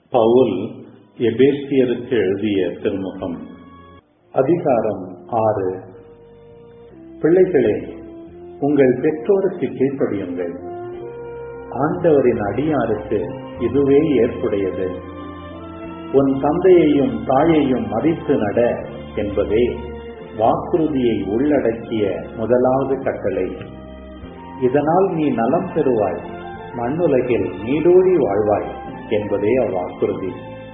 பவுல் எபேசியருக்கு எழுதிய திருமுகம் அதிகாரம் ஆறு பிள்ளைகளே உங்கள் பெற்றோருக்கு கீழ்ப்படியுங்கள் ஆண்டவரின் அடியாருக்கு இதுவே ஏற்புடையது உன் தந்தையையும் தாயையும் மதித்து நட என்பதே வாக்குறுதியை உள்ளடக்கிய முதலாவது கட்டளை இதனால் நீ நலம் பெறுவாய் மண்ணுலகில் நீடோடி வாழ்வாய் என்பதே அவ்வாக்குறுதி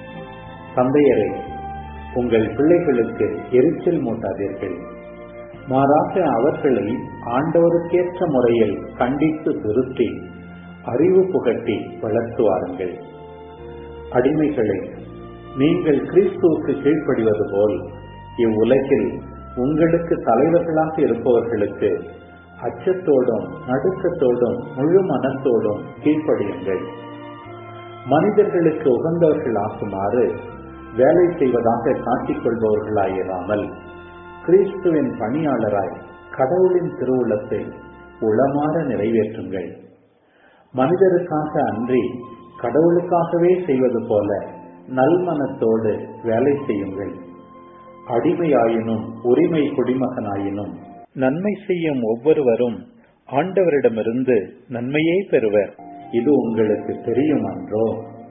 தந்தையரை உங்கள் பிள்ளைகளுக்கு எரிச்சல் மூட்டாதீர்கள் மாறாக அவர்களை ஆண்டவருக்கேற்ற முறையில் கண்டித்து திருத்தி அறிவு புகட்டி வளர்த்துவாருங்கள் அடிமைகளை நீங்கள் கிறிஸ்துவுக்கு கீழ்ப்படிவது போல் இவ்வுலகில் உங்களுக்கு தலைவர்களாக இருப்பவர்களுக்கு அச்சத்தோடும் நடுக்கத்தோடும் முழு மனத்தோடும் கீழ்ப்படியுங்கள் மனிதர்களுக்கு உகந்தவர்கள் ஆக்குமாறு வேலை செய்வதாக காட்டிக்கொள்பவர்களாயிராமல் கிறிஸ்துவின் பணியாளராய் கடவுளின் திருவுளத்தை உளமாற நிறைவேற்றுங்கள் மனிதருக்காக அன்றி கடவுளுக்காகவே செய்வது போல நல்மனத்தோடு வேலை செய்யுங்கள் அடிமையாயினும் உரிமை குடிமகனாயினும் நன்மை செய்யும் ஒவ்வொருவரும் ஆண்டவரிடமிருந்து நன்மையே பெறுவர் இது உங்களுக்கு தெரியும் அன்றோ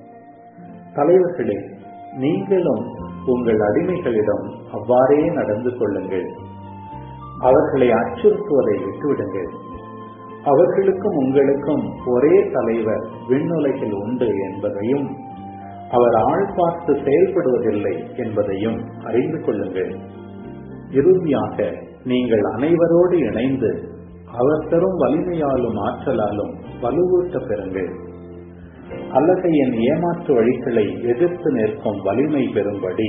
தலைவர்களே நீங்களும் உங்கள் அடிமைகளிடம் அவ்வாறே நடந்து கொள்ளுங்கள் அவர்களை அச்சுறுத்துவதை விட்டுவிடுங்கள் அவர்களுக்கும் உங்களுக்கும் ஒரே தலைவர் விண்ணுலகில் உண்டு என்பதையும் அவர் ஆள் பார்த்து செயல்படுவதில்லை என்பதையும் அறிந்து கொள்ளுங்கள் இறுதியாக நீங்கள் அனைவரோடு இணைந்து அவர் தரும் வலிமையாலும் ஆற்றலாலும் வலுவூட்ட பெறுங்கள் அல்லகையின் ஏமாற்று வழிகளை எதிர்த்து நிற்கும் வலிமை பெறும்படி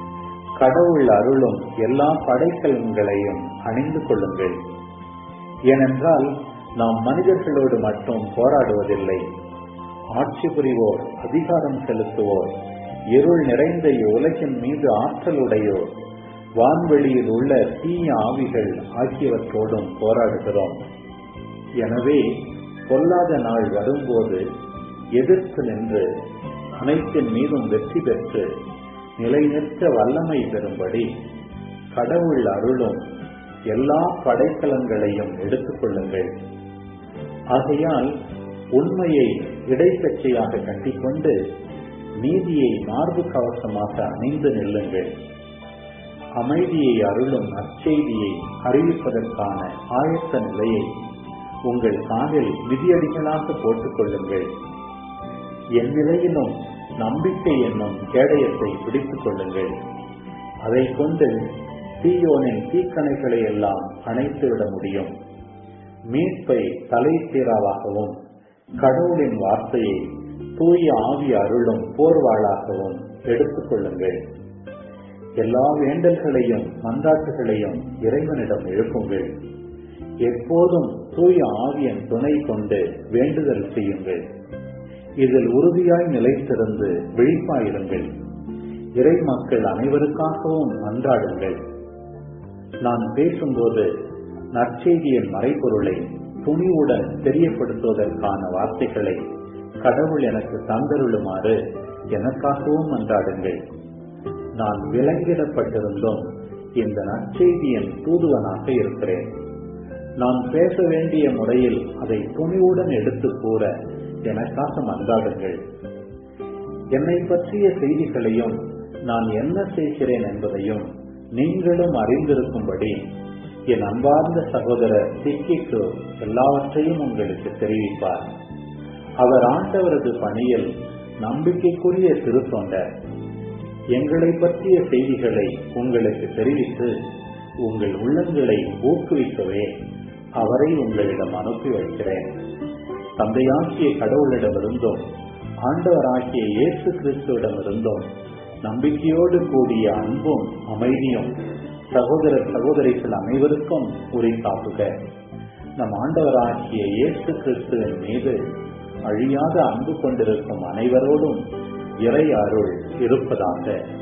கடவுள் அருளும் எல்லா படைக்கலன்களையும் அணிந்து கொள்ளுங்கள் ஏனென்றால் நாம் மனிதர்களோடு மட்டும் போராடுவதில்லை ஆட்சி புரிவோர் அதிகாரம் செலுத்துவோர் இருள் நிறைந்த உலகின் மீது ஆற்றலுடையோர் வான்வெளியில் உள்ள தீய ஆவிகள் ஆகியவற்றோடும் போராடுகிறோம் எனவே பொல்லாத நாள் வரும்போது எதிர்த்து நின்று அனைத்தின் மீதும் வெற்றி பெற்று நிலைநிற்க வல்லமை பெறும்படி கடவுள் அருளும் எல்லா படைக்கலன்களையும் எடுத்துக்கொள்ளுங்கள் ஆகையால் உண்மையை இடைப்பச்சையாக கட்டிக்கொண்டு நீதியை மார்பு கவசமாக அணிந்து நில்லுங்கள் அமைதியை அருளும் நற்செய்தியை அறிவிப்பதற்கான ஆயத்த நிலையை உங்கள் காதில் மிதியடிகளாக போட்டுக் கொள்ளுங்கள் என் நிலையிலும் நம்பிக்கை என்னும் கேடயத்தை பிடித்துக் கொள்ளுங்கள் அதை கொண்டு தீயோனின் தீக்கணைகளை எல்லாம் அணைத்துவிட முடியும் மீட்பை தலை தீராவாகவும் கடவுளின் வார்த்தையை தூய ஆவி அருளும் போர்வாளாகவும் எடுத்துக் கொள்ளுங்கள் எல்லா வேண்டல்களையும் மன்றாட்டுகளையும் இறைவனிடம் எழுப்புங்கள் எப்போதும் தூய ஆவியன் துணை கொண்டு வேண்டுதல் செய்யுங்கள் இதில் உறுதியாய் நிலைத்திருந்து விழிப்பாயிருங்கள் இறை மக்கள் அனைவருக்காகவும் மன்றாடுங்கள் நான் பேசும்போது நற்செய்தியின் மறைபொருளை துணிவுடன் தெரியப்படுத்துவதற்கான வார்த்தைகளை கடவுள் எனக்கு தந்தருளுமாறு எனக்காகவும் மன்றாடுங்கள் நான் விலங்கிடப்பட்டிருந்தும் இந்த நற்செய்தியின் தூதுவனாக இருக்கிறேன் நான் பேச வேண்டிய முறையில் அதை துணிவுடன் எடுத்து கூற எனக்காக மன்றாடுங்கள் என்னை பற்றிய செய்திகளையும் நான் என்ன செய்கிறேன் என்பதையும் நீங்களும் அறிந்திருக்கும்படி என் அன்பார்ந்த சகோதரர் திக்கிக்கு எல்லாவற்றையும் உங்களுக்கு தெரிவிப்பார் அவர் ஆண்டவரது பணியில் நம்பிக்கைக்குரிய சிறு தொண்டர் எங்களை பற்றிய செய்திகளை உங்களுக்கு தெரிவித்து உங்கள் உள்ளங்களை ஊக்குவிக்கவே அவரை உங்களிடம் அனுப்பி வைக்கிறேன் தந்தையாகிய கடவுளிடமிருந்தும் ஆண்டவராகிய இயேசு கிறிஸ்துவிடமிருந்தும் நம்பிக்கையோடு கூடிய அன்பும் அமைதியும் சகோதர சகோதரிகள் அனைவருக்கும் உரித்தாக்குக நம் ஆண்டவராகிய இயேசு கிறிஸ்துவின் மீது அழியாத அன்பு கொண்டிருக்கும் அனைவரோடும் இறை அருள் இருப்பதாக